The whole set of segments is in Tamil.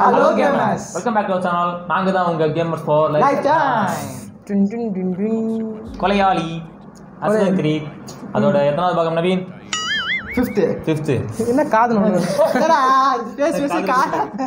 Hello gamers. Welcome back to channel நாங்க தான் உங்க கேமர்ஸ் ஃபார் லைஃப் டைம் டின் டின் டின் டின். கொலையாளி அசன் கிரீக் அதோட எத்தனாவது பாகம் நவீன் ஃபிஃப்த் ஃபிஃப்த்து என்ன காது நோண்டு என்னடா பேசி பேசி கா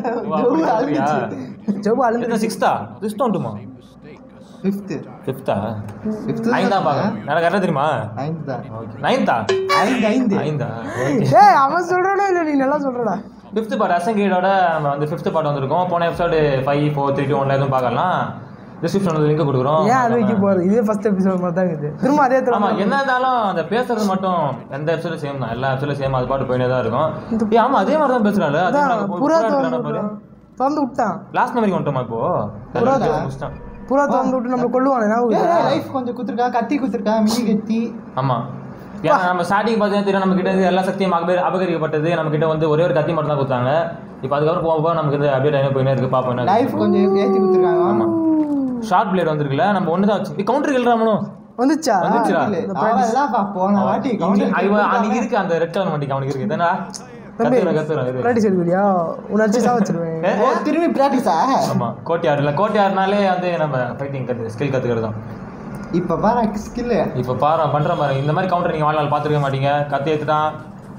ஜவு அழுந்து சிக்ஸ்தா சிக்ஸ்த் வந்துமா ஃபிஃப்த் ஃபிஃப்த்தா ஃபிஃப்த் ஐந்தாம் பாகம் எனக்கு கரெக்டாக தெரியுமா ஐந்து தான் நைன்த்தா ஐந்து ஐந்து ஐந்தா ஏய் அவன் சொல்றானே இல்ல நீ நல்லா சொல்றடா ஃபிஃப்த் பார்ட் அசங்கீடோட நம்ம வந்து ஃபிஃப்த் பார்ட் வந்திருக்கோம் போன episode five four three two ஒன்ல எதுவும் பார்க்கலாம் டிஸ்கிரிப்ஷன் வந்து லிங்க் கொடுக்குறோம் ஏன் அது வைக்க போறது இதே ஃபர்ஸ்ட் எபிசோட் மாதிரி தான் இருக்குது திரும்ப அதே ஆமா திரும்ப என்ன இருந்தாலும் அந்த பேசுறது மட்டும் எந்த எபிசோடும் சேம் தான் எல்லா எபிசோடும் சேம் அது பாட்டு போயினே தான் இருக்கும் ஏய், ஆமா அதே மாதிரி தான் பேசுறாரு அதே அதான் மாதிரி புறா புறா திறந்து எடுக்கிறானா பாரு விட்டான். திறந்து விட்டான் லாஸ்ட் வரைக்கும் வந்துட்டோமா இப்போ புறா முடிச்சிட்டான். புறா திறந்து விட்டு நம்மளை கொள்ளுவானே ஞாபகம் இருக்கா? லைஃப் கொஞ்சம் குத்துருக்கா கத்தி குத்துருக்கா மினி கத்தி ஆமா ஏன்னா நம்ம ஸ்டார்டிங் பார்த்தீங்கன்னா தெரியும் நம்ம கிட்ட இருந்து எல்லா சக்தியும் அபகரி அபகரிக்கப்பட்டது நம்ம கிட்ட வந்து ஒரே ஒரு கத்தி மட்டும் தான் கொடுத்தாங்க இப்போ அதுக்கப்புறம் போக போக நமக்கு வந்து அப்படியே டைம் போயினே இருக்கு பார்ப்போம் என்ன லைஃப் கொஞ்சம் ஏத்தி குத்துருக்காங்க ஆமா ஷார்ட் பிளேட் வந்திருக்குல்ல நம்ம ஒன்று தான் வச்சு கவுண்டர் கில்றாமனும் வந்துச்சா வந்துச்சுடா. அவெல்லாம் பா போன வாட்டி counter அவன் அன்னைக்கு இருக்கு அந்த ரெட் கலர் வண்டிக்கு அவனுக்கு இருக்கு தானே கத்துறேன் கத்துறேன் இது பிராக்டிஸ் எடுக்கிறியா உணர்ச்சி சா வச்சிருவேன் ஓ திரும்பி பிராக்டிஸா ஆமா கோட்டையார் இல்லை கோட்டையார்னாலே வந்து நம்ம ஃபைட்டிங் கற்று ஸ்கில் கற்றுக்கிறது தான் இப்ப பாரு ஸ்கில் இப்போ பாரு பண்ற மாதிரி இந்த மாதிரி கவுண்டர் நீங்கள் வாழ்நாள் பார்த்துருக்க மாட்டீங்க கத்தி எடுத்துட்டான்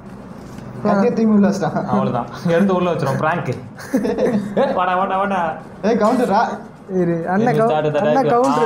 கத்திய திரும்பி உள்ள வச்சிட்டான் அவ்வளோதான் எடுத்து உள்ள வச்சிரும் ப்ராங்க் வாடா வாடா வாடா ஏய் கவுண்டரா இரு அண்ணன் கவு- அண்ணன் கவுண்டர்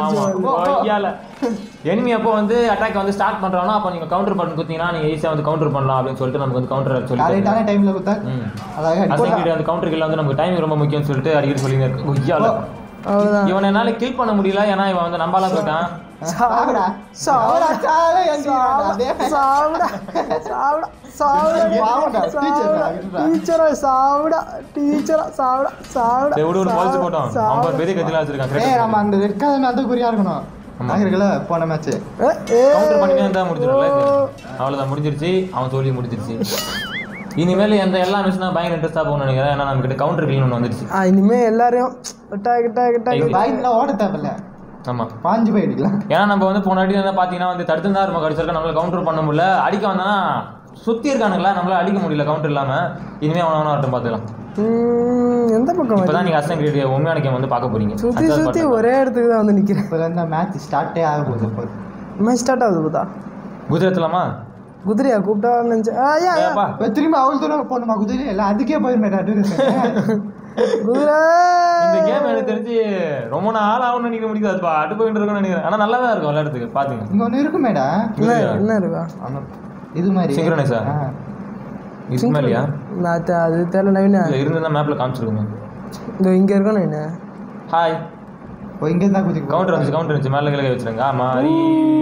வச்சு எனிமி அப்போ வந்து அட்டாக் வந்து ஸ்டார்ட் பண்றானோ அப்போ நீங்க கவுண்டர் பண்ணி குத்தீங்கன்னா நீங்க ஈஸியா வந்து கவுண்டர் பண்ணலாம் அப்படின்னு சொல்லிட்டு நமக்கு வந்து கவுண்டர் சொல்லி கரெக்டான டைம்ல குத்தா ம் அழகா அடி போட்டா. அசங்கிட்டு அந்த கவுண்டர் கில்ல வந்து நமக்கு டைம் ரொம்ப முக்கியம்னு சொல்லிட்டு அடிக்கடி சொல்லி இருக்கு கொய்யால அவ்வளவுதான் இவனை என்னால கில் பண்ண முடியல ஏன்னா இவன் வந்து நம்பால போயிட்டான் சாவுடா சாவுடா சாவுடா எந்திரிடா, அதே. சாவுடா சாவுடா சாவுடா பாவம்டா, teacher டா, இருடா. டீச்சரா சாவுடா டீச்சரா சாவுடா சாவுடா சரி, விடு விடு பாலிச்சு போட்டோம் அவன் பாரு பெரிய கத்திலாம் வச்சிருக்கான் ஏய் நம்ம அந்த ரெட் கலர் மேல தான் குறியா இருக்கணும் ஆமா. ஆகிருக்கல போன மேட்ச் கவுண்டர் பண்ணினே இருந்தா முடிஞ்சிடும்ல இது அவ்வளவுதான் முடிஞ்சிருச்சு அவன் சொல்லி முடிஞ்சிருச்சு இனிமேல் எந்த எல்லா மிஷினும் பயங்கர இன்ட்ரெஸ்டாக போகணும்னு நினைக்கிறேன் ஏன்னா நம்ம கிட்ட கவுண்டர் கிளீன் ஒன்று வந்துருச்சு இனிமே எல்லாரையும் கிட்டா கிட்டா கிட்டா ஐயோ. பாயிண்ட்லாம் ஓட தேவையில்ல ஆமா பாஞ்சு போய் அடிக்கலாம் ஏன்னா நம்ம வந்து போன அடி வந்து பார்த்தீங்கன்னா வந்து தடுத்து தான் நம்ம கடிச்சிருக்க நம்மளால கவுண்டர் பண்ண முடியல அடிக்க வந்தானா சுற்றி இருக்கானுங்களா நம்மளால அடிக்க முடியல கவுண்டர் இல்லாமல் இனிமேல் அவனை வரட்டும் பார்த்துக்கலாம் ம், எந்த பக்கம் இப்போ வருது? தான் நீங்கள் அசன் கிரேட் உண்மையான கேம் வந்து பார்க்க போறீங்க சுத்தி அதான் சுத்தி பாட்டு. ஒரே இடத்துக்கு தான் வந்து நிக்கிறேன் இப்போ இந்த மேட்ச் ஸ்டார்ட்டே ஆக போகுது இப்போ மேட்ச் ஸ்டார்ட் ஆகுது புதா குஜராத்லாமா குதிரையா கூப்பிட்டா நினைச்சேன் ஆ, ஐயா, ஐயா. ஏப்பா இப்போ திரும்பி அவள் தூரம் போகணுமா குதிரை எல்லாம் அதுக்கே போயிருமேடா அட்வர்டைஸ் குதிரை இந்த கேம் எனக்கு தெரிஞ்சு ரொம்ப நாள் ஆகும்னு நினைக்க முடியாது அது பாட்டு போயிட்டு இருக்கும்னு நினைக்கிறேன் ஆனால் நல்லா தான் இருக்கும் விளையாடுறதுக்கு பாத்துங்க இங்க ஒன்று இருக்குமேடா என்ன என்ன இருக்கா ஆமா இது மாதிரி Synchronize ஆ? ஆ. இருக்குமா இல்லையா நான் தெ- அது தெரியல நவீன இல்லை இருந்திருந்தா மேப்பில் காமிச்சிருக்குங்க இந்த இங்க இருக்கணும் என்ன ஹாய் ஓ இங்கே தான் குதிக்க கவுண்டர் வந்துச்சு கவுண்டர் வந்துச்சு மேலே கிழக்க வச்சிருங்க மாதிரி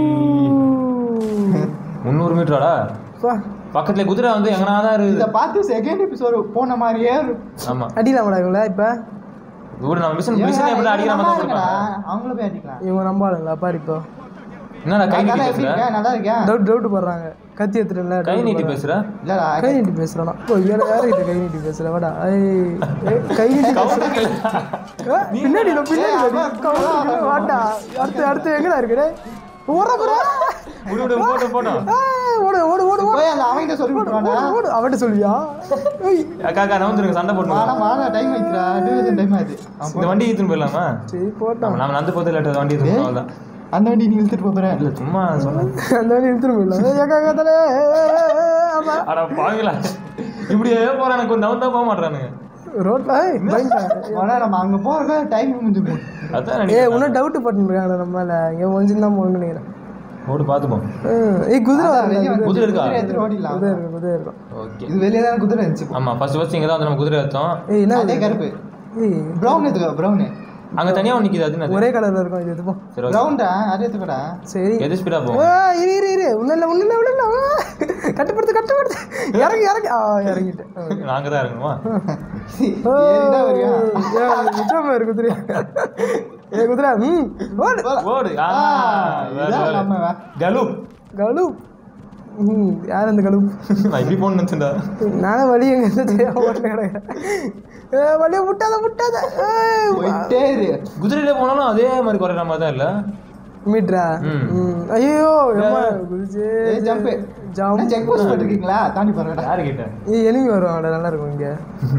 முந்நூறு மீட்டராடா பா பக்கத்துல குதிரை வந்து எங்கனா தான் இதை இருக்குது பார்த்து செகண்ட் எபிசோடு போன மாதிரியே இருக்கு. ஆமா அடிக்கலாமடா இவங்கள இப்ப இவரு நம்ம மிஷன் மிஷன் எப்படி அடிக்கிற நல்லா மாதிரி இருக்குடா. தான் அவங்கள போய் அடிக்கலாம் இவங்க நம்பாளுங்களா பாரு இப்போ என்னடா கை நல்லா நீட்டி எப்படி பேசுற இருக்க? நல்லா இருக்கேன் டவுட் டவுட் போடுறாங்க கத்தி எடுத்துட்டுல கை நீட்டி பேசுற இல்லடா கை நீட்டி பேசுறானா ஓ யார யார்கிட்ட கை நீட்டி பேசுற வாடா ஐய், ஏய், கை நீட்டி பேசுற ஏ, பின்னாடி நான் பின்னாடி ஏய், வாடி. அவன் கவுண்டர் இருக்கு, வாடா அடுத்து அடுத்து எங்கடா இருக்குது ஓட போற விடு விடு போட்டோ போட்டோ ஓடு ஓடு ஓடு ஓடு போய் அந்த அவங்கிட்ட சொல்லி விட்டுருவாடா ஓடு, ஓடு அவன்கிட்ட சொல்லியா ஏய், அக்கா அக்கா நவுந்துருங்க சண்டை போட்டு வாடா வாடா டைம் வைக்கிறா டிவிஷன் டைம் ஆகுது அவன் இந்த வண்டி ஈத்துன்னு போயிடலாமா சரி போட்டோம் நம்ம நம்ம நந்து போதில் லேட்டர் வண்டி ஈத்துன்னு அவ்வளோதான் அந்த வண்டி நீ இழுத்துட்டு போறேன் இல்லை சும்மா சொன்னேன் அந்த வழி இழுத்துட்டு போயிடலாம் ஏய், ஏக்கா ஏக்கா தலே ஏய், ஏய், ஏய், ஆமா அட பாவிங்களா இப்படியே போறான் எனக்கு கொஞ்சம் நவுந்தா போக மாட்டானுங்க ரோட்ல ஏய், பயங்கர. ஆனா நம்ம அங்க போறதுக்கு டைம் முடிஞ்சு போகுது அதான் ஏய் நினைக்கிறேன். இன்னும் டவுட் பண்ணிருக்காங்க நம்ம மேல இங்க ஒளிஞ்சிருந்தா போகணும்னு நினைக்கிறேன் ஓடு பார்த்துப்போம் ம், ஏய் குதிரை அதான் வரல வெளிய வந்து குதிரை இருக்கா? குதிரை எடுத்துட்டு ஓடிடலாம் குதிரை இருக்கும் குதிரை இருக்கும் ஓகே இது வெளியே தான் குதிரை இருந்துச்சு ஆமா ஃபர்ஸ்ட் ஃபர்ஸ்ட் இங்கே தான் வந்து நம்ம குதிரை எடுத்தோம் ஏய் என்ன அதே இது? கருப்பு ஏய் ப்ரௌன் எடுத்துக்கோ ப்ரௌனு அங்க தனியா ஒன்று நிக்குது அது என்னது ஒரே கலர்ல இருக்கும் இது எதுவும் சரி ஓகே ப்ரௌன்டா அது எடுத்துக்கோடா சரி எது ஸ்பீடா போகும் ஏய், இரு இரு இரு உள்ள இல்ல உள்ள இல்ல உள்ள இல்ல ஆ, கட்டுப்படுத்து கட்டுப்படுத்து இறங்கி இறங்கி ஆ இறங்கிட்டேன் ஆ. நாங்க தான் இருக்கணுமா ஓ, ஏறிதான் வருவியா ஏய், விக்ரம் இருக்கு குதிரை ஏ குதிரை ம் ஓடு ஓடு ஆ, ஆ, வேற, இதான் வேற. நம்ம வே- கலூப் கலு ம் யார் அந்த கலு நான் இப்படி போகணும்னு நினச்சேன்டா நானே வழி எங்க இருந்து தெரியாம ஓட்டு கிடக்கிறேன் ஏ வழியை விட்டாத விட்டாத ஏய், போயிட்டே இரு குதிரையில போனாலும் அதே மாதிரி குறையிற மாதிரி தான் இல்ல மீட்ரா ம். ம் ஐயோ எம்மா குதிச்சு ஏய் ஜம்ப் ஜம்ப் செக் போஸ்ட் போட்டிருக்கீங்களா தாண்டி போறடா யாரு கிட்ட எனிமி வருவாங்கடா நல்லா இருக்கும் இங்க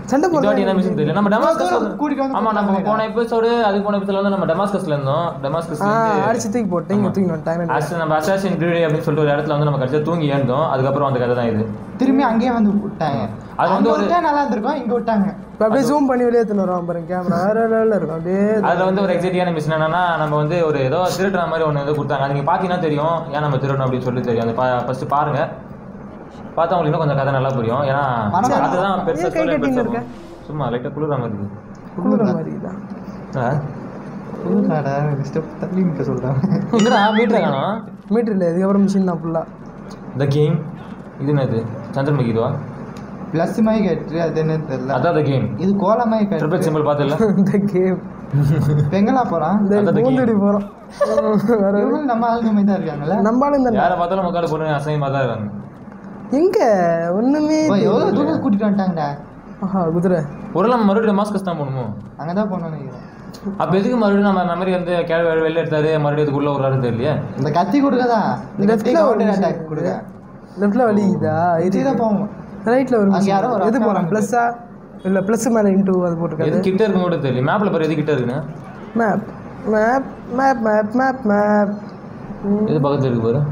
சண்டை இந்த வாட்டி என்ன போடுறாங்க மிஷன் தெரியல நம்ம டெமாஸ்கஸ் கூட்டிட்டு வந்து ஆமா நம்ம போன எபிசோடு அது போன எபிசோட்ல வந்து நம்ம டெமாஸ்கஸ்ல இருந்தோம் டெமாஸ்கஸ் ஆ அடிச்சு தூக்கி போட்டு இங்க தூக்கி வந்துட்டாங்க அஸ் நம்ம அசாசின் கிரீடி அப்படின்னு சொல்லிட்டு ஒரு இடத்துல வந்து நம்ம கடைசியா தூங்கி ஏந்தோம் அதுக்கப்புறம் அந்த கதை தான் இது திரும்பி அங்கேயே வந்து விட்டாங்க அது வந்து அங்க ஒரு- விட்டா நல்லா இருந்திருக்கும் இங்க விட்டாங்க இப்ப அப்படியே ஜூம் பண்ணி வெளியே எடுத்துன்னு வருவான் பாருங்க கேமரா வேற லெவல்ல இருக்கும் அப்படியே அதுல வந்து ஒரு எக்ஸைட்டியான மிஷன் என்னன்னா நம்ம வந்து ஒரு ஏதோ திருடுற மாதிரி ஒன்று ஏதோ கொடுத்தாங்க அது நீங்க பாத்தீங்கன்னா தெரியும் ஏன் நம்ம திருடணும் அப்படின்னு சொல்லி தெரியும் அந்த ஃபர்ஸ்ட் பாருங்க பார்த்தா உங்களுக்கு இன்னும் கொஞ்சம் கதை நல்லா புரியும் ஏன்னா மனமா- அதுதான் பெருசா ஏன் கை சொல்ல கட்டின்னு பெருசா இருக்க? போகும். சும்மா லைட்டா குளிர மாதிரி இருக்கு குளிர மாதிரி தான் ஆ? புதுசாடா ஸ்டெப் தள்ளி நிக்க சொல்றாங்க எங்கடா மீட்டரை காணோம் மீட்டர் இல்லை இதுக்கப்புறம் மிஷின் தான் ஃபுல்லா இந்த கேம் இது என்னது சந்திரமுகி இதுவா பிளஸ் மாதிரி கட்டு அது என்ன தெரியல அதான் the கேம் இது கோலமாய் ட்ரிபிள் கட்டு சிம்பிள் பார்த்தல இந்த கேம் இப்ப எங்கெல்லா போறான் இந்த அதான் the பூந்துடி போறோம் வேற இவங்களும் நம்ம ஆளுங்க மாதிரி தான் இருக்காங்கல்ல நம்பாலும் இந்த யாரை பார்த்தாலும் முக்காடு போட்டு அசையமாக தான் இருக்காங்க எங்க ஒண்ணுமே ஓ, எவ்வளவு தூரம் கூட்டிட்டு வந்துட்டாங்கடா ஆஹா குதிரை ஒரு நம்ம மறுபடியும் டெமாஸ்கஸ் தான் போகணுமோ அங்கதான் போனோம்னு நினைக்கிறேன் அப்போ எதுக்கு மறுபடியும் நம்ம மெமரி வந்து கேள்வி வெளில எடுத்தாரு மறுபடியும் இதுக்குள்ள ஒரு தெரியலையே இந்த கத்தி கொடுக்கதா இந்த கத்தி Leftல ஒரு கவுண்டர் machine அட்டாக் கொடுக்க லெஃப்ட்ல வலிக்குதா இது தான் போவோம் ரைட்ல ஒரு அங்க யாரோ ஒரு machine. எது அக்கா போறான் வராங்க. பிளஸ்ஸா இல்ல பிளஸ் மேல இன்டூ அது போட்டுருக்காது எது கிட்ட இருக்கும் கூட தெரியல மேப்ல பாரு எது கிட்ட இருக்குன்னு map map map map map map எது பக்கத்துல இருக்கு பாரு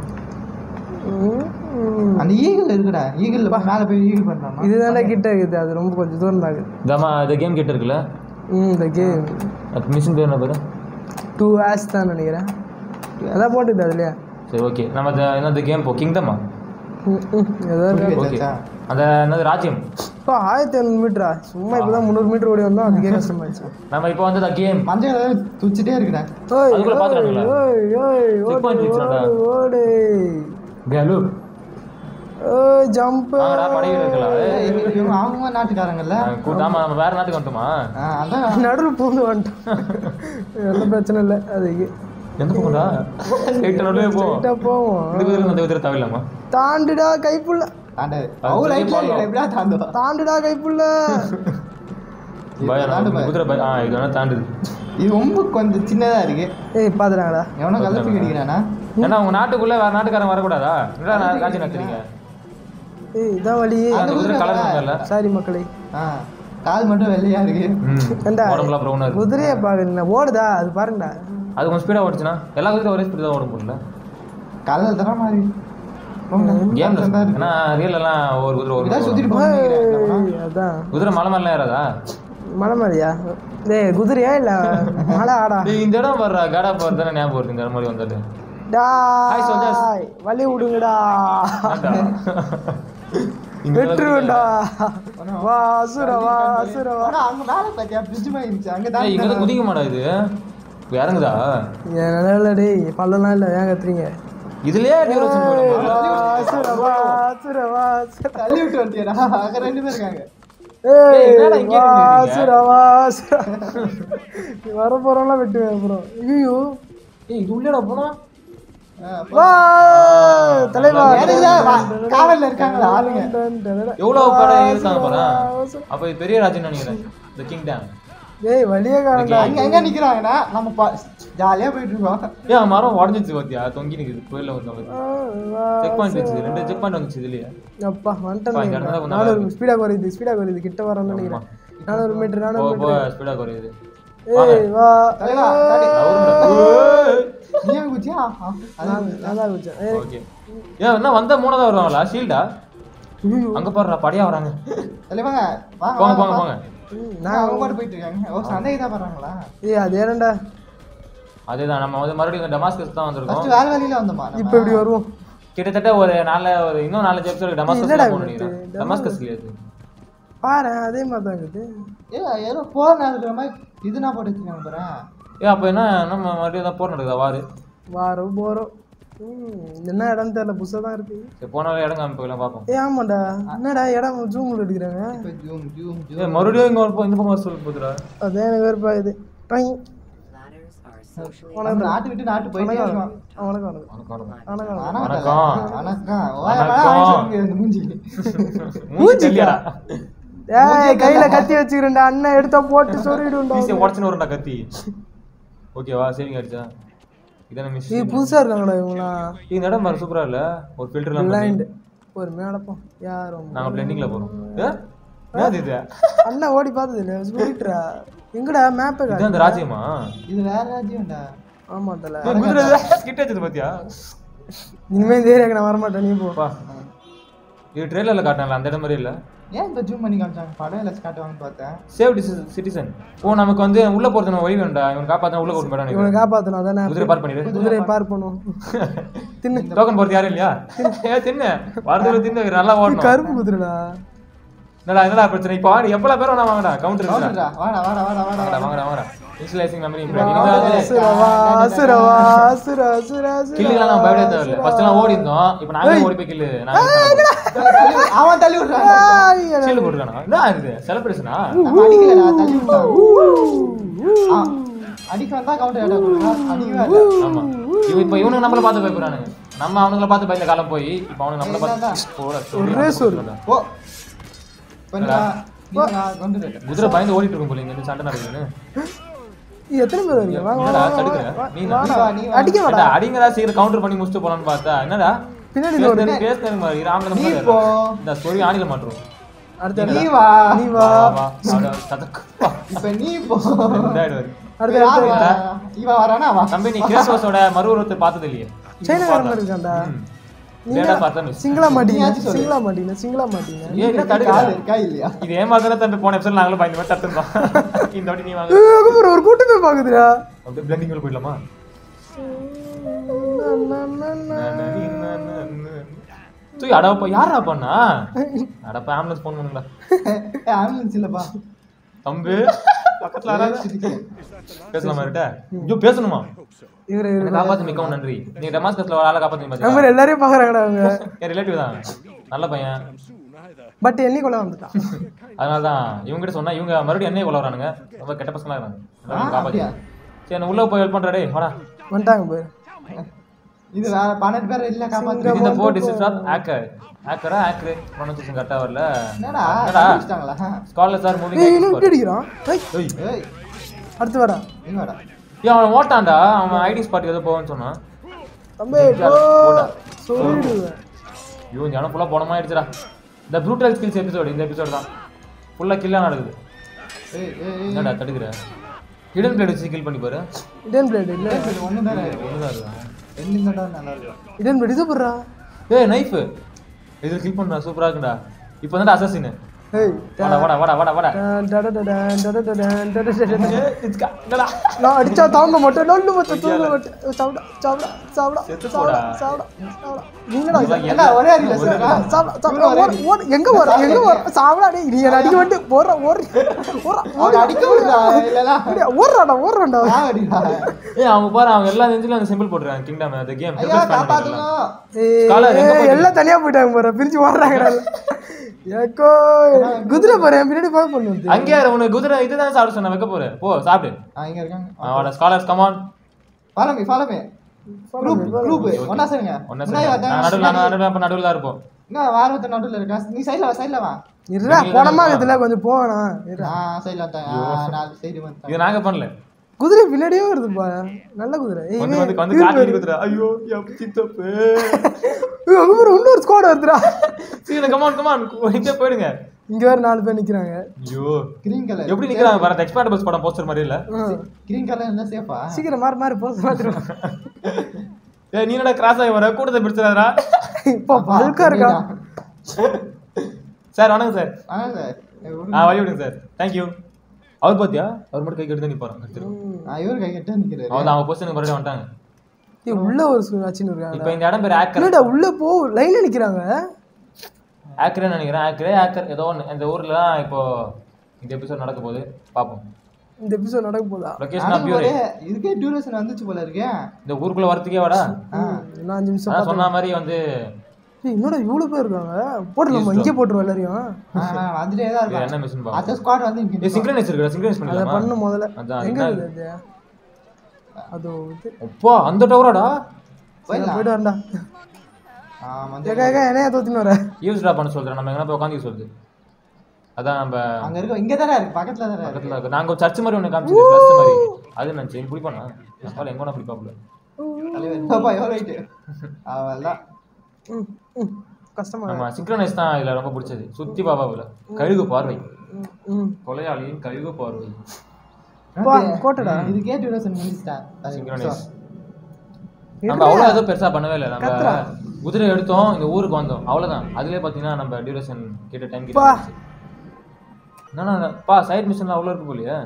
அந்த ஈகிள் இருக்குடா ஈகிள் மேல போய் ஈகிள் பண்றாமா இதுதானே கிட்ட இருக்குது அது ரொம்ப கொஞ்சம் தூரம் தான் இருக்குது தமா இந்த கேம் கிட்ட இருக்குல்ல ம் இந்த கேம் அது மிஷின் பேர் என்ன பாரு டூ ஹேர்ஸ் தான் நினைக்கிறேன் அதான் போட்டுது அதுலயா சரி ஓகே நம்ம இந்த என்ன இந்த கேம் போ கிங்டமா ம், ம், ஏதோ இருக்கு. ஓகே அந்த என்னது ராஜ்யம் இப்போ ஆயிரத்தி ஐநூறு மீட்டரா சும்மா இப்போதான் முந்நூறு மீட்டர் ஓடி வந்தோம் அதுக்கே கஷ்டமாயிடுச்சு நம்ம இப்போ வந்து இந்த கேம் மஞ்சள் கலர் துச்சிட்டே இருக்குடா ஓய் அதுக்குள்ள பாத்துறாங்களா? ஓய் ஓய் Check point ஓடு வச்சிருக்கா? ஓடு கேலு ஓய் ஜம்ப் வாங்கடா படை வீரர்களா ஏய், இவங்க- இவங்க அவங்க நாட்டுக்காரங்கல்ல கூட்டாம நம்ம வேற நாட்டுக்கு வந்துட்டோமா ஆ, அதான் நடுவில் பூந்து வந்துட்டோம் எந்த பிரச்சனை இல்லை அதுக்கு எந்த பக்கம்டா ஸ்ட்ரைட் நடுவே போ கிட்ட போவோம் இந்த குதிரை அந்த குதிரை தவிலாமா தாண்டுடா கைப்புள்ள தாண்ட அவங்க லைட்ல எப்படியா தாண்டுவா தாண்டுடா கைப்புள்ள பயம் தாண்டு இந்த குதிரை பயம் ஆ இது வேணா தாண்டுது இது ரொம்ப கொஞ்சம் சின்னதா இருக்கு ஏய் பாத்துறாங்கடா எவனோ கலப்பி கிடைக்கிறானா ஏன்னா உங்க நாட்டுக்குள்ள வேற நாட்டுக்காரன் வரக்கூடாதா என்னடா நான் காஞ்சி நட்டுறீங்க ஏய் இதான் வழி அந்த குதிரை கலர் இல்ல சாரி மக்களே ஆ கால் மட்டும் வெள்ளையா இருக்கு ம் ஏண்டா உடம்புல ப்ரௌனா இருக்கு குதிரையை பாக்குறீங்க ஓடுதா அது பாருங்கடா அது கொஞ்சம் ஸ்பீடா ஓடுச்சுன்னா எல்லா குதிரை ஒரே ஸ்பீட் தான் ஓடும் போடல கலர் தர மாதிரி கேம்ல ஏன்னா ரியல் எல்லாம் ஒரு குதிரை ஒரு இதான் சுத்திட்டு போகணும் ஏய், அதான் குதிரை மலை மேல ஏறாதா மலை மாதிரியா டேய் குதிரையா இல்ல மலை ஆடா டேய், இந்த இடம் வர்ற காடா போறது தானே ஞாபகம் வருது இந்த இடம் மாதிரி வந்தது Hi, soldiers. டாய் வழி விடுங்கடா ஏன்டா? இங்க வெற்றுவேண்டா வா அசுர வா அசுர வா ஆனா அங்க மேல பாத்தியா பிரிட்ஜ் மாதிரி இருந்துச்சு அங்க ஏய், இங்க இருந்து தான் குதிக்க மாட்டா இது இப்ப இறங்குதா என் நிலையில டேய் பள்ளம்லாம் இல்லை ஏன் கத்துறீங்க இதுலயே டியூரேஷன் போயிடும் வா, அசுர வா அசுர வா அசுர தள்ளி விட்டு வந்துட்டியடா அங்க ரெண்டு பேர் இருக்காங்க ஏய் என்னடா இங்கே வா நின்னுட்டீங்க? அசுர வா அசுர நீ வர போறோம்லாம் வெட்டுவேன் அப்புறம் ஐயோ ஏய் இது உள்ளடா போனா ஆ, வா தலைவா ஏறுங்க, வா, காவல்ல இருக்காங்களா ஆளுங்க எவ்வளவு படம் இருக்காங்க பாரு அப்ப இது பெரிய ராஜ்யம் நினைக்கிறேன் இந்த கிங் டேம் டேய் வழியே காண்டா அங்க எங்க நிக்கிறாங்கன்னா நம்ம பா- ஜாலியா போயிட்டு இருக்கோம் ஏன் மரம் உடஞ்சிச்சு பாத்தியா தொங்கி நிக்குது கோயில்ல வந்து செக் பாயிண்ட் வச்சு ரெண்டு செக் பாயிண்ட் வந்துச்சு இதுலயே அப்பா பா, இங்க வந்துட்டேன் இருந்தா கொஞ்சம் நானூறு ஸ்பீடா குறையுது ஸ்பீடா குறையுது கிட்ட வரேன்னு நினைக்கிறேன் நானூறு மீட்டர் போ நானூறு போ மீட்டர் ஸ்பீடா குறையுது ஏய் வா தலைவா, தாடி. ஏய். நீ ஏன் குச்சியா ஆ, அது நான் நான் தான் குச்சேன் ஏய் ஓகே ஏன் என்ன வந்த மூணாவது வருவாங்களா ஷீல்டா ஐயோ. அங்க பாருடா படியா வராங்க தலைவாங்க வாங்க போங்க வாங்க, போங்க வாங்க. போங்க ம், நான் அவங்க பாட்டு போயிட்டு இருக்காங்க ஓ சண்டைக்கு தான் வர்றாங்களா ஏய் அது ஏறண்டா அதேதான் நம்ம வந்து மறுபடியும் டமாஸ்கஸ் தான் வந்திருக்கோம் ஃபர்ஸ்ட் வேற வழியில வந்தோமா நம்ம? இப்போ இப்படி வருவோம் கிட்டத்தட்ட ஒரு நாலு ஒரு இன்னும் நாலு எபிசோட் டமாஸ்கஸ் என்னடா போகணும் இது? நினைக்கிறேன் டமாஸ்கஸ் இல்லையா பாரு அதே மாதிரி தான் இருக்குது ஏ ஏதோ போர் நடக்கிற மாதிரி இது நான் போட்டு வச்சிருக்காங்க பாரு ஏ அப்ப என்ன நம்ம மறுபடியும் தான் போர் நடக்குதா வாரு வாரம் போறோம் ம், என்ன இடம் தெரியல புதுசாக தான் இருக்கு சரி போன இடம் காமி போயெல்லாம் பார்ப்போம் ஏ ஆமாண்டா என்னடா இடம் ஜூம்ல எடுக்கிறாங்க இப்போ ஜூம் ஜூம் ஜூம் ஏ மறுபடியும் இங்க ஒரு போ- இந்த பக்கம் வர சொல்லி போதுடா அதே எனக்கு வெறுப்பா இது டாய். நம்ம நாட்டு விட்டு நாட்டு போயிட்டே இருக்கோம் ஆ, வணக்கம் வணக்கம் வணக்கம் வணக்கம் வணக்கம். வணக்கம் வணக்கம். வணக்கம் மூஞ்சி மூஞ்சி தெரியலடா ஏய் கையில கத்தி வச்சுக்கிறேன்டா அண்ணன் எடுத்தா போட்டு சொருகிடுண்டா ஈஸியா உடச்சுன்னு வரும்டா கத்தி ஓகேவா சேவிங் அடிச்சா இதான மிஸ் இது புதுசா இருக்காங்கடா இவங்களாம் இந்த இடம் பாரு சூப்பரா இல்ல ஒரு ஃபில்டர்லாம் பண்ணி பிளைண்ட் ஒரு மேடப்போம் யாரும் நாங்க பிளெண்டிங்ல போறோம் ஏ என்னது இது அண்ணா ஓடி பார்த்தது இல்லையா சொல்லிட்டுறா எங்கடா மேப்பை இது அந்த ராஜ்யமா இது வேற ராஜ்யம்டா ஆமா தல ஏய், குதிரை கிட்ட வச்சது பாத்தியா இனிமே இந்த ஏரியாக்கு நான் வரமாட்டேன் நீ போ பா இது ட்ரெயிலர்ல காட்டினால அந்த இடம் மாதிரி இல்ல ஏன் இப்போ ஜூம் பண்ணி காமிச்சாங்க படம் இல்லை காட்டுவாங்கன்னு பார்த்தேன் சேவ் சிட்டிசன் ஓ நமக்கு வந்து உள்ள போறது நம்ம வழி வேண்டா இவன் காப்பாத்தா உள்ள கூட்டு போயிடானு இவனை காப்பாத்தணும் அதானே குதிரை பார்க் பண்ணிடு குதிரையை பார்க் பண்ணும் தின்னு டோக்கன் போறது யாரும் இல்லையா ஏ தின்னு வரதுல தின்னு நல்லா ஓடணும் கருப்பு குதிரைடா என்னடா என்னடா பிரச்சனை இப்போ வாடி எவ்வளவு பேர் வேணா வாங்கடா கவுண்டர் இருக்கா வாடா வாடா வாடா வாடா வாடா வாங்கடா வாங்கடா வாங்கடா இன்ஸ்டலேஷன் மெமரி அசுரவா அசுரவா அசுர அசுர அசுர கில்லுலாம் நம்ம பயப்படவே தேவையில்ல ஃபர்ஸ்ட் எல்லாம் ஓடி இருந்தோம் இப்போ நாங்களே ஓடி போய் கில்லு நாங்க தள்ளி- அவன் தள்ளி விட்றான் சீல் போட்டுருக்கானா என்ன இது செலிப்ரேஷனா நம்ம அடிக்கலடா தள்ளி விட்டான் ஆ, அடிக்க வந்தா கவுண்டர் ஏடா கொடுக்குறான் அடிக்கவே இல்லை ஆமா இவன் இப்போ இவனுக்கு நம்மள பார்த்து பயப்படுறானுங்க நம்ம அவனுங்கள பார்த்து பயந்த காலம் போய் இப்போ அவனுக்கு நம்மள பார்த்து போட ஒரே சொல். ஓ பண்ணா நீ கவுண்டர் ஏடா குதிரை பயந்து ஓடிட்டு இருக்கும் போல இங்க இருந்து சண்டை நடக்குதுன்னு நீ எத்தனை பேர் வரீங்க வாங்க என்னடா வாங்க, தடுக்கிற வாங்க, நீ வாங்க. நீ வா நீ வா அடிக்க வாடா ஏண்டா, அடிங்கடா சீக்கிரம் கவுண்டர் பண்ணி முடிச்சுட்டு போலாம்னு பார்த்தா என்னடா பின்னாடி பேசுனது பேசுனது மாதிரி ராமல நீ போ இந்த ஸ்டோரி ஆணில மாட்டுறோம் அடுத்த நீ வா நீ வா வா வா அட, சதக்கு. வா. இப்ப நீ போ இதாயிடுவாரு. அடுத்த யார் வரா? இவன் வரானா வா தம்பி நீ கிரேசோஸோட மறு உருவத்தை பார்த்தது இல்லையே சைனாக்காரன் மாதிரி இருக்கான்டா நீங்க பார்த்தா miss. சிங்களா மாட்டீங்க நீயாச்சும் சொல்லு. சிங்களா மாட்டீங்க சிங்களா மாட்டீங்க ஏய், என்ன தடுக்கிற? கால் இருக்கா இல்லையா இது ஏமாத்தானே தம்பி போன எபிசோட் நாங்களும் பயந்து மாதிரி தட்டுந்தோம் இந்த வாட்டி நீ வாங்க ஏய், அங்க பாரு, ஒரு கூட்டம் போய் பாக்குதுடா அப்படியே பிளண்டிங் போயிடலாமா தூய் அடப்பா யாரா பண்ணா அடப்பா ஆம்புலன்ஸ் போன் பண்ணுங்களா ஆம்புலன்ஸ் இல்லப்பா தம்பி பக்கத்துல யாராவது பேசலாமா இருட்ட ஐயோ பேசணுமா இவரு இவரு என்னை காப்பாத்து மிகவும் நன்றி நீ டெமாஸ்கஸ்ல ஒரு ஆளை காப்பாத்தி அந்த பாத்தீங்க மாதிரி எல்லாரையும் பாக்குறாங்கடா அவங்க என் ரிலேட்டிவ் தான் நல்ல பையன் பட் என்னை கொள்ள வந்துட்டான் அதனால தான் இவங்க கிட்ட சொன்னா இவங்க மறுபடியும் என்னைய கொள்ள வரானுங்க ரொம்ப கெட்ட பசங்களா இருக்காங்க அதனால காப்பாத்தி அப்படியா? சரி நான் உள்ள போய் ஹெல்ப் பண்றா டேய் வாடா வந்துட்டாங்க பாரு இது வேற பன்னெண்டு பேர் இல்ல காப்பாத்து இது இந்த போ டிஸ்ட்ரிக்ட் ஆஃப் ஹேக்கர் ஹேக்கரா ஹேக்கர் ப்ரொனன்சியேஷன் கரெக்டா வரல என்னடா என்னடா கண்டுபிடிச்சிட்டாங்களா ஸ்காலர்ஸ் ஆர் மூவிங் ஏய் இன்னும் இப்படி அடிக்கிறான் ஏய், ஏய் ஏய் அடுத்து வாடா நீ வாடா ஏய், அவன் ஓட்டான்டா அவன் ஐடி ஸ்பாட் ஏதோ போவான்னு சொன்னான் தம்பி போ சொல்லிடுவேன் ஐயோ ஜனம் ஃபுல்லாக போனமா ஆயிடுச்சுடா இந்த ப்ரூட்டல் ஸ்கில்ஸ் எபிசோடு இந்த எபிசோடு தான் ஃபுல்லாக கில்லாக நடக்குது ஏய் ஏய் ஏய் என்னடா தடுக்கிற ஹிடன் பிளேட் வச்சு கில் பண்ணி பாரு இடன் பிளேட் இல்ல ஒண்ணு தானே ஒண்ணுதான் இருக்கா? ரெண்டு தான் நல்லா இருக்கும் இடன் பிளேட் இது போடுறா ஏய் நைஃப் இதில் கில் பண்ணுறா சூப்பராக இருக்குடா இப்போ வந்து அசசின் ஏய் வாடா வாடா வாடா வாடா வாடா டன் டட டடன் டட டடன் டட டடன். ஏய், இட்ஸ்கா, இங்கடா. நான் அடிச்சா தாங்க மாட்டேன் நொல்லு மாட்டேன் தூங்க மாட்டேன் சாப்பிடா சாப்பிடா சாப்பிடா செத்து சாப்பிடா போடா. சாப்பிடா சாப்பிடா நீங்களா இவன் என்ன ஒரே அடியில சொல்றா சாப்பிடா சாப்பிடா ஓடு ஓடு எங்க வர எங்க வர சாப்பிடா டேய் நீ என்ன அடிக்க வந்து ஓடுற ஓடு ஓடுற அவன் அடிக்க விடுறா இல்லல ஓடு ஓடுறாடா ஓடுறாடா நான் அடிடா ஏய் அவங்க பாரு அவங்க எல்லா நெஞ்சிலும் அந்த சிம்பிள் போட்டுருக்காங்க கிங்டம் அந்த கேம் ஐயா காப்பாத்துங்க ஏய், Scholar, எங்க ஏய், போயிட்டு? எல்லாம் தனியா போயிட்டாங்க பாரு பிரிச்சு ஓடுறாங்கடா ஏக்கோ குதிரை பாரு என் பின்னாடி ஃபாலோ பண்ணுது அங்கேயே இரு, உனக்கு குதிரை இதுதான் சாப்பிட சொன்ன வைக்க போற போ சாப்பிடு ஆ இங்க இருக்காங்க அவட scholars come on follow me follow me group group ஒண்ணா சேருங்க ஒன்னா முன்னாடி சரி நான் நடுவில் நான் நடுவில் அப்போ நடுவில் தான் இருப்போம் என்ன வேற ஒருத்தர் நடுவுல இருக்கா நீ சைடுல வா சைடுல வா இருடா போனமா இதுல கொஞ்சம் போவேணா இருடா ஆ சைடுல வந்தேன் நாலு சைடு வந்தேன் இது நாங்க பண்ணல குதிரை பின்னாடியே வருதுப்பா நல்ல குதிரை ஏய், வந்து இவன் வந்து வந்து காட்டி குதிரை ஐயோ எப் சித்தப்பு ஏய், அங்க பாரு இன்னொரு ஸ்குவாட் வருதுடா சீக்கிரம் கமான் கமான் இப்படியே போயிடுங்க இங்க வேற நாலு பேர் நிக்கிறாங்க ஐயோ கிரீன் கலர் எப்படி நிக்கிறாங்க பாரு எக்ஸ்பேண்டபிள்ஸ் படம் போஸ்டர் மாதிரி இல்ல ஆ. கிரீன் கலர் இருந்தா சேஃபா சீக்கிரம் மாறி மாறி போஸ்ட் மாத்திரும் ஏய் நீ என்னடா கிராஸ் ஆகி வர கூட்டத்தை பிடிச்சிடாதடா இப்போ பல்கா இருக்கா சார் வணக்கம் சார் ஆனா சார் ஆ வழி விடுங்க சார் தேங்க்யூ அவர் பாத்தியா அவர் மட்டும் கை கெடுத்து நிப்பாரு அடுத்து இவர் கை கட்ட நிக்கிறாரு அவன் அவங்க பொசிஷனுக்கு மறுபடியும் வந்துட்டாங்க ஏய், உள்ள ஒரு சுனாச்சின்னு இருக்காங்க இப்போ இந்த இடம் பேர் ஆக்கர் என்னடா உள்ள போ லைன்ல நிக்கிறாங்க ஆக்கர்னு நினைக்கிறேன் ஆக்கரே ஆக்கர் ஏதோ ஒன்று இந்த ஊர்ல தான் இப்போ இந்த எபிசோட் நடக்க போகுது பார்ப்போம் இந்த எபிசோட் நடக்க போதா லொகேஷன் ஆஃப் அதுக்கு பியூரே ஒரே இதுக்கே டியூரேஷன் வந்துச்சு போல இருக்கே இந்த ஊருக்குள்ள வரத்துக்கே வாடா ம், இன்னும் அஞ்சு நிமிஷம் நான் சொன்ன மாதிரி வந்து ஏய், என்னடா இவ்வளவு பேர் இருக்காங்க போட்டுலாமா இங்கே போட்டுருவோம் எல்லாரையும் ஆ, வந்துட்டே தான் இது இருப்பான் என்ன மிஷின் பா அடுத்த ஸ்குவாட் வந்து இங்க இது சிங்க்ரனைஸ் இருக்குடா சிங்க்ரனைஸ் அதை பண்ணிடலாமா பண்ணு முதல்ல அதான் எங்க அதுதான். இருக்குது அது அதோ இது அப்பா அந்த டவராடா சரி, போயிடலாம். போயிட்டு வரண்டா ஆ, வந்து ஏக்கா ஏக்கா என்னையா தோத்தின்னு வர யூஸ் ட்ரா பண்ண சொல்றேன் நம்ம எங்கன்னா போய் உட்காந்து சொல்லுது அதான் நம்ம அங்க இருக்க இங்க தானே இருக்கு பக்கத்துல தானே இருக்கு பக்கத்துல இருக்கு நாங்க ஒரு சர்ச் மாதிரி ஒன்று காமிச்சது ட்ரஸ்ட் மாதிரி அது நினச்சி இப்படி பண்ணா அப்பா எங்க வேணா பிடிப்பாப்புல தலைவர் பாப்பா எவ்வளோ ரைட்டு அவெல்லாம் ம், ம். கஷ்டமா நம்ம சிங்க்ரனைஸ் தான் இதுல ரொம்ப பிடிச்சது சுத்தி பாபாவில் கழுகு பார்வை ம், ம் கொலையாளியின் கழுகு பார்வை பா, கோட்டடா இது கேட்டு விட சொன்ன முடிச்சிட்டேன் சிங்க்ரனைஸ் நம்ம அவ்வளோ எதுவும் பெருசா பண்ணவே இல்லை நம்ம குதிரை எடுத்தோம் இந்த ஊருக்கு வந்தோம் அவ்வளவுதான் அதுலயே பாத்தீங்கன்னா நம்ம டியூரேஷன் கிட்ட டைம் கிட்ட பா. இருந்துச்சு. என்னண்ணா பா சைட் மிஷன்ல அவ்வளோ இருக்கு போலியே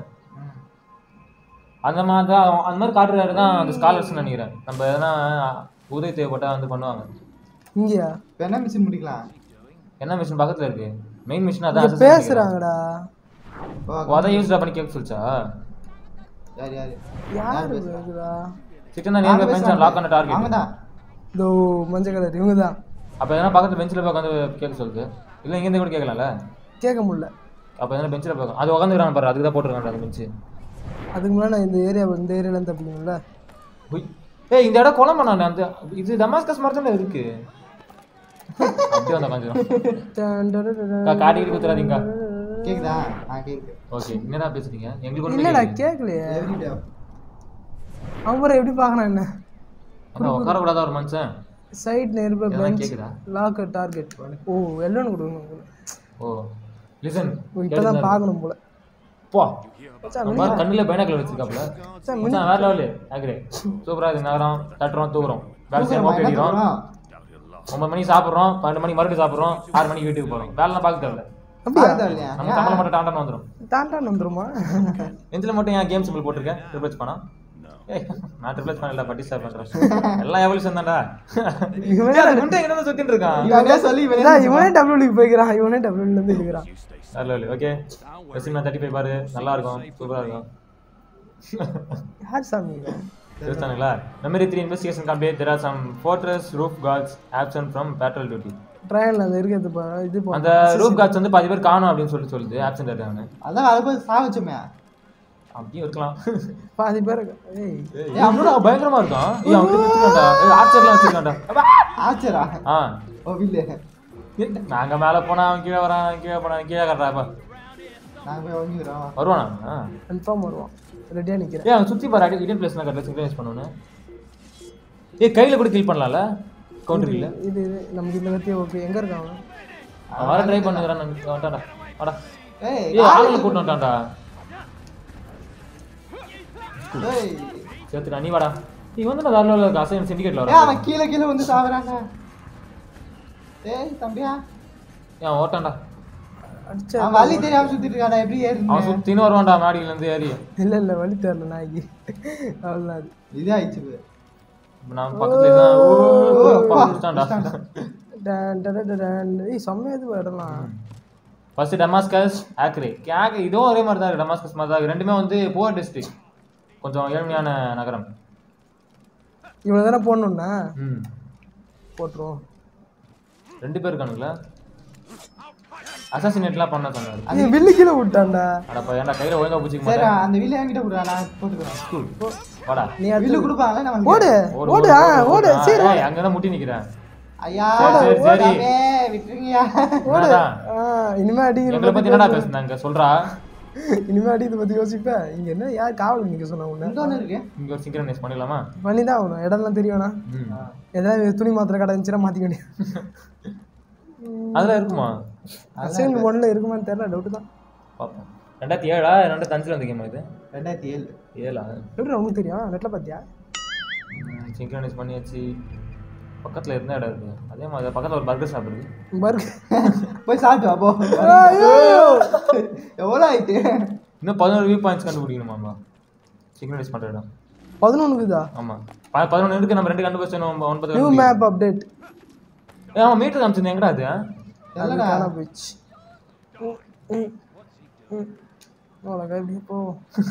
அந்த மாதிரி தான் அந்த மாதிரி காட்டுறாரு தான் அந்த ஸ்காலர்ஸ் நினைக்கிறேன் நம்ம எதனா உதவி தேவைப்பட்டா வந்து பண்ணுவாங்க இங்கயா இப்போ என்ன மிஷின் முடிக்கலாம் என்ன மிஷின் பக்கத்துல இருக்கு மெயின் மிஷின் இங்க அதான் பேசுறாங்கடா ஓ, ஓ, அதை யூஸ் பண்ணி கேட்க சொல்லிச்சா யார் யாரு யாரு பேசுறா சிக்கன் தான் நேர்ல பெஞ்ச் லாக் பண்ண டார்கெட் அவங்க தான் இதோ மஞ்சள் கலர் இவங்க தான் அப்ப எதனா பக்கத்துல பெஞ்சில் போய் உட்காந்து கேட்க சொல்லுது இல்ல இங்க இருந்து கூட கேட்கலாம்ல கேட்க முடியல அப்ப எதனா பெஞ்சில் போய் உட்காந்து- அது உட்காந்துக்கிறான் பாரு அதுக்கு தான் போட்டுருக்காங்க அந்த பெஞ்சு அதுக்கு முன்னாடி நான் இந்த ஏரியா இந்த ஏரியால தப்பிக்கணும்ல உய். ஏய் இந்த இடம் கொலை பண்ணானே அந்த இது டமாஸ்கஸ் மாதிரி தானே இருக்கு அப்படியே வந்தா கொஞ்சம் காட்டிக்கிட்டு குத்துறாதீங்க கேக்குதா ஆ கேக்குது ஓகே என்னடா பேசுறீங்க எங்களுக்கு ஒண்ணுமே இல்லடா கேட்கல. கேட்கலையே எவ்ரிடே அவரை எப்படி பார்க்கணும் என்ன அதான் உட்காரக்கூடாதா ஒரு மனுஷன் சைட் நேர்பை இதெல்லாம் பெஞ்ச் கேக்குதா லாக் டார்கெட் ஓ எல்லோன்னு கொடுக்கணும் போல. ஓ லிசன் ஓ, இப்பதான் பார்க்கணும் போல போ மச்சான், நம்ம பாரு, கண்ணுல பைனாக்குலர் வச்சிருக்காப்ல மச்சான், மச்சான் வேற லெவலு ஆகிரே சூப்பரா இது நகரம் தட்டுறோம் தூக்குறோம் வேலை செய்யறோம் மோப்பி அடிக்கிறோம் ஒன்பது மணிக்கு சாப்பிடுறோம் பன்னெண்டு மணிக்கு மறுபடியும் சாப்பிடுறோம் ஆறு மணிக்கு வீட்டுக்கு போறோம் வேலைலாம் பார்க்க தேவையில்ல அப்படியா நம்ம சம்பளம் மட்டும் டாண்டான்னு வந்துடும் தாண்டான் வந்துருமா எந்தில் மட்டும் ஏன் கேம் சிம்பிள் போட்டிருக்கேன் ட்ரிபிள் பண்ணா ஏய் நான் ட்ரிபிள் பண்ணல பட்டி ஸ்டார் பண்றேன் எல்லாம் எவல்யூஷன் தான்டா இவனே ஏய், அது குண்டை எங்க சுத்திட்டு இருக்கான் இவனே சொல்லி இவனே இதான் இவனே டபிள்யூ போய்க்கிறான் இவனே டபிள்யூ இருந்து இருக்கிறான் வேற லெவல் ஓகே ரெசிமா தேர்ட்டி ஃபைவ் பாரு நல்லா இருக்கும் சூப்பரா இருக்கும் யார் சாமி இவன்? தெரிஞ்சானுங்களா memory three investigation complete there are some fortress roof guards absent from patrol duty ட்ரையல்ல அது இருக்கிறது பா- இது போ அந்த ரூஃப் கார்ட்ஸ் வந்து பாதி பேர் காணும் அப்படின்னு சொல்லி சொல்லுது ஆப்சன்ட் இருக்காங்க அதான் அதை போய் சா வச்சோமே அப்படியும் இருக்கலாம் பாதி பேர் ஏய் ஏய் அவனோட பயங்கரமா இருக்கும் ஏய் அவன் வச்சிருக்கான்டா ஏய் ஆர்ச்சர்லாம் வச்சிருக்கான்டா அப்பா. ஆச்சரா ஆ ஓ வில்லு நாங்க மேல போனா அவன் கீழே வரான் அவன் கீழே போனா கீழே கட்டுறாப்பா நாங்க போய் வாங்கிக்கிறோம் வருவானா அவன்? கன்ஃபார்ம் வருவான் ரெடியா நிக்கிறேன் ஏய் அவன் சுத்தி பாரு அடி இடியன் பிளேஸ்லாம் கரெக்டாக சிங்க்ரனைஸ் பண்ணணும் ஏய் கையில கூட கில் பண்ணலாம்ல கவுண்டர் இல்ல இது இது நமக்கு இந்த கத்தி ஓகே எங்க இருக்கான் அவன்? அவன் வர ட்ரை பண்ணுறான் வந்துட்டான்டா வாடா ஏய் ஏய் ஆளுங்களை கூட்டு வந்துட்டான்டா ஏய் சேர்த்துடா நீ வாடா நீ வந்து நான் வேற இருக்க அசைன் சிண்டிகேட்ல ஏய் வர அவன் கீழே கீழே வந்து சாவறாங்க ஏய் தம்பியா ஏன் அவன் ஓட்டான்டா அடிச்சா அவன் வழி தெரியாம சுத்திட்டு இருக்காடா எப்படி ஏறி அவன் சுத்தின்னு வருவான்டா மாடியில இருந்து ஏறி இல்ல இல்ல வழி தெரியல நாய்க்கு அவ்வளவுதான் அது இதே ஆயிடுச்சு இது. இப்ப நான் பக்கத்துல தான் ஓ அப்பா முடிச்சிட்டான்டா டன் டன் டன் டன். ஏய் செம்மையா இது இடம்லாம் ஃபர்ஸ்ட் டமாஸ்கஸ் ஆக்ரே கேக் இதுவும் ஒரே மாதிரி தான் இருக்கு டமாஸ்கஸ் மாதிரி தான் இருக்கு. ரெண்டுமே வந்து புவர் டிஸ்ட்ரிக்ட் கொஞ்சம் ஏழ்மையான நகரம் இவ்வளவு தானே போடணும்னா ம் போட்டுருவோம் ரெண்டு பேர் இருக்கானுங்களா அசாசினேட்லாம் பண்ண சொன்னாரு ஏய் வில்லு கீழே விட்டான்டா அடப்பா ஏன்டா கையில ஒழுங்கா பிடிச்சிக்க சரி மாட்டேன் அந்த வில்லு என்கிட்ட கொடுறா நான் போட்டுக்கிறேன் ஸ்கூல் வாடா நீ வில்லு அடுத்து கொடுப்பாங்களே நம்ம ஓடு ஓடு, ஓடு ஆ ஓடு ஆ, சரி ஏய், அங்கதான் முட்டி நிக்கிறேன் ஐயா சரி, சரி, சரி. ஓடாமே, விட்டுருங்கய்யா ஓடு என்னடா? ஆ இனிமே அடிக்கிற எங்களை பத்தி என்னடா பேசுனாங்க சொல்றா இனிமே அடிக்கிறத பத்தி யோசிப்பேன் இங்க என்ன யார் காவல் நிக்க சொன்னா உன்ன இங்க ஒண்ணு இருக்கு இங்க ஒரு சிங்க்ரனைஸ் பண்ணிடலாமா பண்ணி தான் ஆகணும் இடம்லாம் தெரியும்னா ம் ஏதாவது துணி மாத்திரை கடை இருந்துச்சுன்னா மாத்திக்க வேண்டியது அதெல்லாம் இருக்குமா அசைன் ஒன்ல இருக்குமான்னு தெரியல டவுட் தான் பாப்போம் ரெண்டாயிரத்தி ஏழா ரெண்டாயிரத்தி அஞ்சுல வந்த கேமா இது ரெண்டாயிரத்தி ஏழு ஏழா எப்படி உனக்கு தெரியும் நெட்ல பாத்தியா சிங்க்ரனைஸ் பண்ணியாச்சு பக்கத்துல இருந்த இடம் இருக்கு அதே மாதிரி பக்கத்துல ஒரு பர்கர் ஷாப் இருக்கு பர்க் போய் சாப்பிட்டு வா போ எவ்வளோ ஆயிட்டு இன்னும் பதினோரு வியூ பாயிண்ட்ஸ் கண்டுபிடிக்கணுமாம்பா சிங்க்ரனைஸ் பண்ற இடம் பதினொன்று இதா ஆமா ப- பதினொன்று இருக்கு நம்ம ரெண்டு கண்டுபிடிச்சோம் ஒன்பது நியூ கண்டுபிடிக்கணும். மேப் அப்டேட் ஏய், அவன் மீட்டர் காமிச்சிருந்தேன் எங்கடா அது அது எல்லடா காண போயிடுச்சு ம், ம், ம். அவ்வளோக்கா இப்படியே போ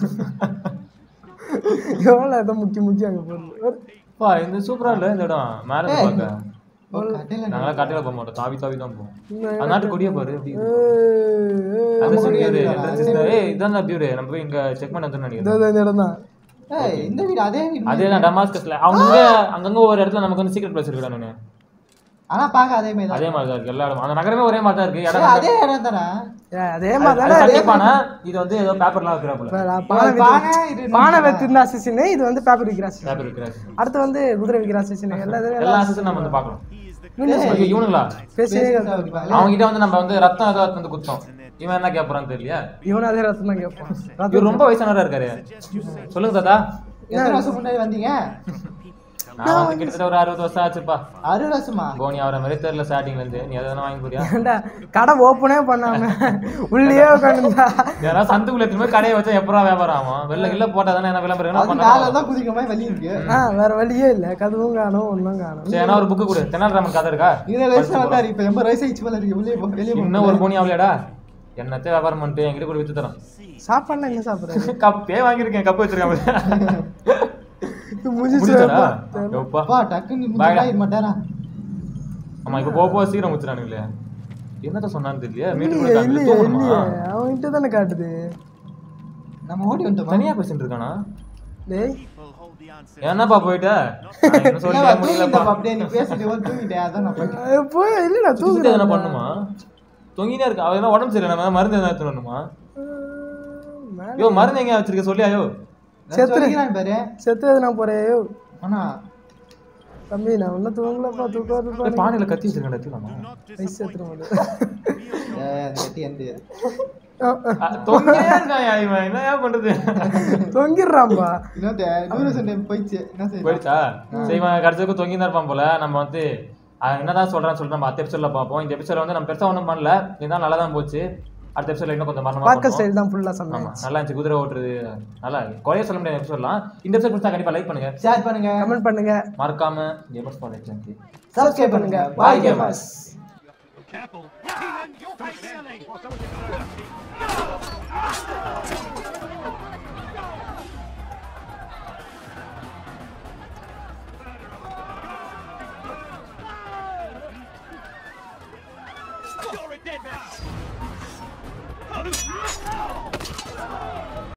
எவ்வளோ இடம் முக்கி முக்கி அங்கே போகுது பா இந்த சூப்பரா இல்ல இந்த இடம் மேல இருந்து பார்க்க ஓ, கட்டையில நாங்களாம் கட்டையில போக மாட்டோம் தாவி தாவி தான் போவோம் அந்த நாட்டு கொடியே பாரு எப்படி இருக்கு. ஏய், அந்த ஏய், சைடு முடியாது. entrance தான். ஏய் இதான் பியூரு நம்ம போய் இங்க செக் பண்ண வந்து இதோ நினைக்கிறேன் இதோ இந்த இடம் தான் ஏய் இந்த வீடு அதே வீடு அதே தான் டமாஸ்கஸ்ல அவங்க இங்க அங்கங்க ஒரு இடத்துல நமக்கு வந்து சீக்ரெட் பிளேஸ் இருக்குடா நானு ஆனா பாக்க அதே மாதிரி தான் அதே மாதிரி தான் இருக்கு எல்லா இடமும் அந்த நகரமே ஒரே மாதிரி தான் இருக்கு இடம் ஏய், அதே இடம் தானே ஏய், அதே மாதிரி அது தானே கண்டிப்பானா இது வந்து ஏதோ பேப்பர்லாம் வைக்கிறாப்புல பானை பானை வித்து இது பானை வைத்திருந்த அசிசின் இது வந்து பேப்பர் விற்கிற assassin. பேப்பர் வைக்கிற அடுத்து வந்து குதிரை விற்கிற அசிசின் எல்லா இதுலயும் எல்லா அசஸும் நம்ம வந்து பார்க்கணும் ஐயோ, இவனுங்களா பேசியே பேசுறதா இருப்பாங்க. அவங்க கிட்ட வந்து நம்ம வந்து ரத்தம் ஏதோ வந்து குத்தம் இவன் என்ன கேட்பறான்னு தெரியல இவனும் அதே ரத்தம் தான் கேட்பான் இவர் ரொம்ப வயசானவரா இருக்காரு சொல்லுங்க தாத்தா எத்தனை வருஷம் முன்னாடி வந்தீங்க நான் வந்து கிட்டத்தட்ட ஒரு அறுபது வருஷம் ஆச்சுப்பா அறுபது வருஷமா போனி அவரை மாதிரி தெரியல ஸ்டார்டிங்ல இருந்து நீ எதனா வாங்கி போறியா ஏன்டா கடை ஓப்பனே பண்ணாம உள்ளேயே உட்காந்துருந்தா யாராவது சந்துக்குள்ள திரும்ப கடையை வச்சா எப்படா வியாபாரம் ஆகும் வெளில இல்ல போட்டா தானே என்ன விளம்பரம் என்ன அது பண்ணா மேல தான் குதிக்கிற மாதிரி வழி இருக்கு ஆ வேற வழியே இல்ல கதவும் காணும் ஒன்றும் காணும் சரி ஏன்னா ஒரு புக்கு கொடு தென்னாலிராமன் கதை இருக்கா இருபது வயசுல வந்தாரு இப்ப எண்பது வயசு ஆயிடுச்சு போல இருக்கு வெளியே போ வெளியே போ இன்னும் ஒரு போனி ஆகலையாடா என்னத்தை வியாபாரம் பண்ணிட்டு என்கிட்ட கூட வித்து தரோம் சாப்பாடுலாம் என்ன சாப்பிட்றது கப்பே வாங்கியிருக்கேன் கப்பு வச்சிருக்கேன் முடிஞ்சிச்சு முடிச்சாரா எப்பா அப்பா டக்குன்னு பாய்டா. முடிஞ்சா மாட்டாரா ஆமா இப்ப போக போக சீக்கிரம் முடிச்சிடானுங்களே என்னத்த சொன்னான்னு தெரியல மீட்டு கூட இல்லையே காமிக்கல. இல்லையே தூங்கணுமா இல்லையே அவன்கிட்ட தானே காட்டுது நம்ம ஓடி வந்துட்டோமா தனியா பேசிட்டு இருக்கானா டேய் என்னப்பா போயிட்ட நான் என்ன சொல்லி இல்ல, முடியலப்பா தூங்கிட்டப்பா அப்படியே நீ பேசிட்டு வந்து தூங்கிட்டேன் அதான் நான் போயிட்டேன் அது போய் இல்லடா தூங்கிட்டு தூங்குறேன் எதனா பண்ணுமா தொங்கினே இருக்கு அவ என்ன உடம்பு சரியில்லை நம்ம மருந்து எதனா எடுத்துட்டு வரணுமா ஐயோ மருந்து எங்க வச்சிருக்க சொல்லி ஐயோ நான் சொல்லிக்கிறான் பாரு செத்து எதுனா போறேன் ஆனா தம்பி நான் ஒன்றும் தூங்கலப்பா தூக்கம் வருதுப்பா ஏய், பானையில கத்தி வச்சிருக்கேன் எடுத்துலாமா வயசு செத்துற மாட்டேன் ஏய், அது கட்டி எந்த தொங்கினே இருக்காயா இவன் என்ன பண்றது தொங்கிடுறான்பா இன்னொரு நூறு சண்டை போயிடுச்சு என்ன செய்ய போயிடுச்சா சரி இவன் கடைசிக்கு தொங்கி தான் இருப்பான் போல நம்ம வந்து அவன் என்னதான் சொல்றான்னு சொல்லிட்டு நம்ம அடுத்த எபிசோட்ல பார்ப்போம் இந்த எபிசோட வந்து நம்ம பெருசா ஒன்றும் பண்ணல இதுதான் நல்லா தான் போச்சு அடுத்த எபிசோட்ல இன்னும் கொஞ்சம் மரணமா பார்க்க பண்ணுவோம். ஸ்டைல் தான் ஃபுல்லா சொன்னேன் ஆமா நல்லா இருந்துச்சு குதிரை ஓட்டுறது நல்லா இருக்கு. குறைய சொல்ல முடியாது எபிசோட்லாம் இந்த எபிசோட் பிடிச்சா கண்டிப்பா லைக் பண்ணுங்க ஷேர் பண்ணுங்க கமெண்ட் பண்ணுங்க மறக்காம கேமர்ஸ் ஃபார் எக்ஸாம்க்கு சப்ஸ்கிரைப் பண்ணுங்க Bye, bye gamers. Gamers You're a dead man!